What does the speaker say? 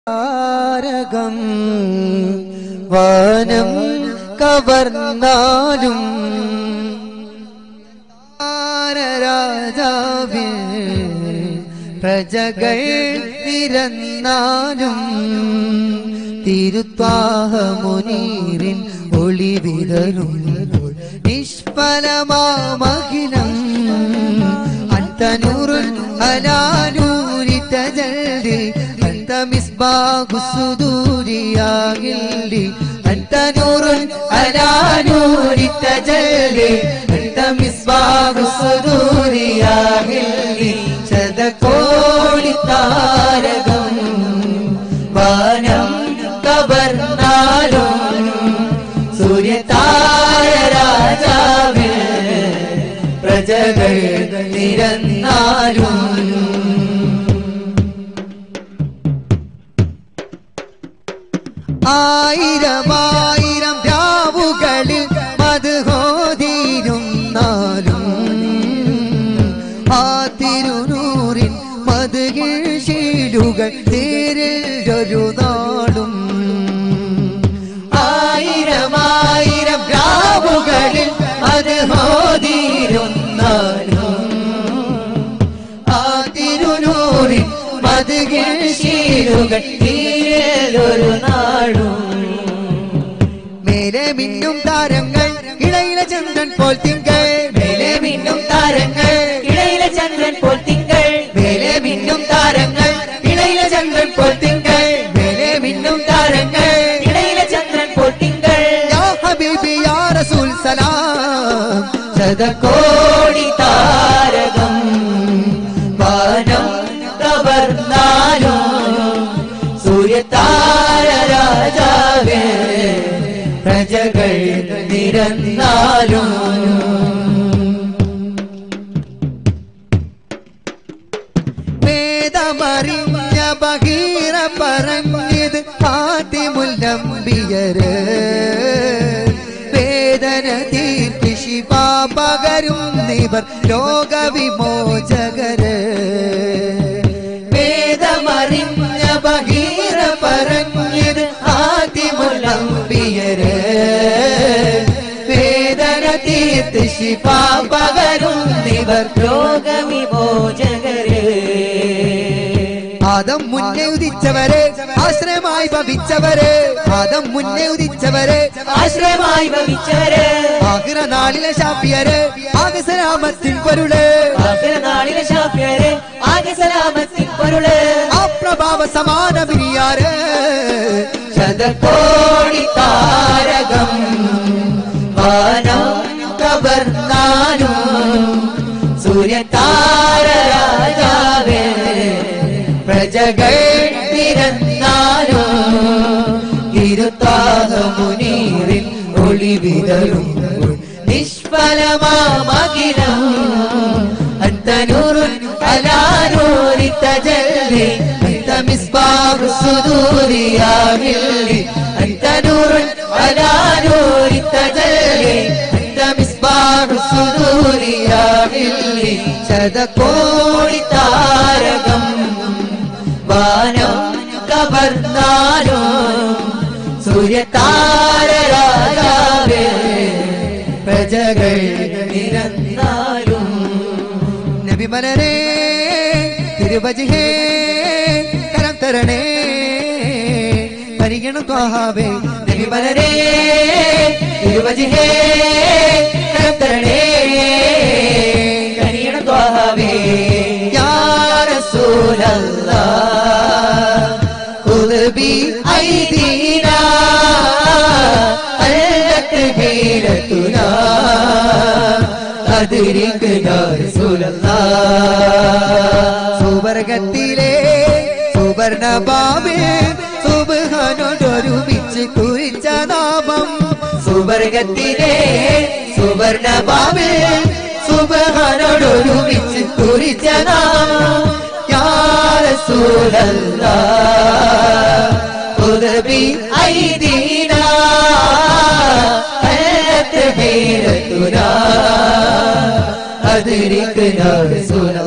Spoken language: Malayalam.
താരകം വാനം കവർന്നാലും രാജാവിൽ പ്രജകൾ നിരന്നാലും തിരുത്വാഹമുനീറിൻ ഒളി വിതറുമ്പോൾ നിഷ്ഫലമാമഖിലം അന്തനൂറുൻ അലാനൂരി തജല്ലി അന്ത മിസ്ബാഹു സുദൂരിയാകില്ലി അന്ത നൂറുൻ അലാനൂരി തജല്ലി അന്ത മിസ്ബാഹു സുദൂരിയാകില്ലി ശതകോടി താരകം വാനം കവർന്നാലും സൂര്യതാര രാജാവിൽ പ്രജകൾ നിരന്നാലും ആയിരമായിരം രാവുകളിൽ മധുഹോതിരുന്നാലും ആ തിരുനൂറിൻ മധുകിൽ ശീലുകൾ തേരിൽ ഒരു നാളും ആയിരമായിരം രാവുകളിൽ മധുഹോതിരുന്നാലും ആ തിരുനൂറിൻ മധുകിൽ ശീലുകൾ തേരിൽ ഒരു നാളും മേലെ മിന്നും താരങ്ങൾ ഇടയിലെ ചന്ദ്രൻ പോൽ തിങ്കൾ മേലെ മിന്നും താരങ്ങൾ ഇടയിലെ ചന്ദ്രൻ പോൽ തിങ്കൾ മേലെ മിന്നും താരങ്ങൾ ഇടയിലെ ചന്ദ്രൻ പോൽ തിങ്കൾ മേലെ മിന്നും താരങ്ങൾ ഇടയിലെ ചന്ദ്രൻ പോൽ തിങ്കൾ യാ ഹബീബി യാ റസൂൽ സലാം കോടി താരകം വാനം കവർന്നാലും സൂര്യതാര രാജാവേ പ്രജകൾ നിരന്നാലും വേദമറിഞ്ഞ ബഹീറ പറഞ്ഞത് ആദ്യമുല്ലംബിയര് വേദന തീർത്തി ശിവ പകരുന്നിവർ ലോകവിമോചകര് വേദമറിഞ്ഞ ബഹീറ പറഞ്ഞത് ആദ്യമുല്ലംബിയര് വേദന തീർത്ത് ശിവ പകരുന്നിവർ ലോകവിമോചകര് ആദം മുന്നേ ഉദിച്ചവരെ ആശ്രയമായി ഭവിച്ചവരെ ആദം മുന്നേ ഉദിച്ചവരെ ആശ്രയമായി ഭവിച്ചവര് ആഗ്ര നാളിലെ ശാപ്പിയരെ ആകസരാമത്തിൻ പൊരുള് ആഖിറ നാളിലെ ശാഫ്യര് ആകെ സലാമത്തിൻ പൊരുള് ആ പ്രഭാവ സമാന ബിരിയാര് ശതകോടി താരകം വാനം കവർന്നാലും സൂര്യതാര രാജാവേ പ്രജകൾ നിരന്നാലും ഇരുത്താഹമുനീറിൽ ഒളി വിതറുമ്പോൾ നിഷ്ഫലമാമകിലം അന്തനൂറുൻ അലാനൂരി തജല്ലി അന്ത മിസ്ബാഹു സുദൂരിയാകില്ലി അന്ത നൂറുൻ അലാനൂരി തജല്ലി അന്ത മിസ്ബാഹു സുദൂരിയാകില്ലി ശതകോടി താരകം വാനം കവർന്നാലും സൂര്യതാര രാജാവേ പ്രജകൾ നിരന്നാലും നബി മലരേ തിരുവജിഹേ കരം തരണേ പരിഗണം ത്വാഹാവേ നബി മലരേ തിരുവജിഹേ കരം തരണേ കനിയണം ത്വാഹാവേ യാ റസൂലല്ലാഹ് ഖുദ് ബി ഐദീനാ അല്ലത്ത് ബീലത്തുനാ അദ്രിക്നാ റസൂലല്ലാഹ് സുവർഗത്തിലെ സുവർണ ബാബേ സുബാനോടൊരുമിച്ച് കുറിച്ച നാമം സുവർഗത്തിലെ സുവർണ ബാബിൽ സുബഹാനോടൊരുമിച്ച് കുറിച്ച നാം യാ റസൂലല്ലാഹ് ഖുദബി ഐദീനാ അല്ലത്ത് ബീലത്തുനാ അദ്രിക്നാ റസൂലല്ലാഹ്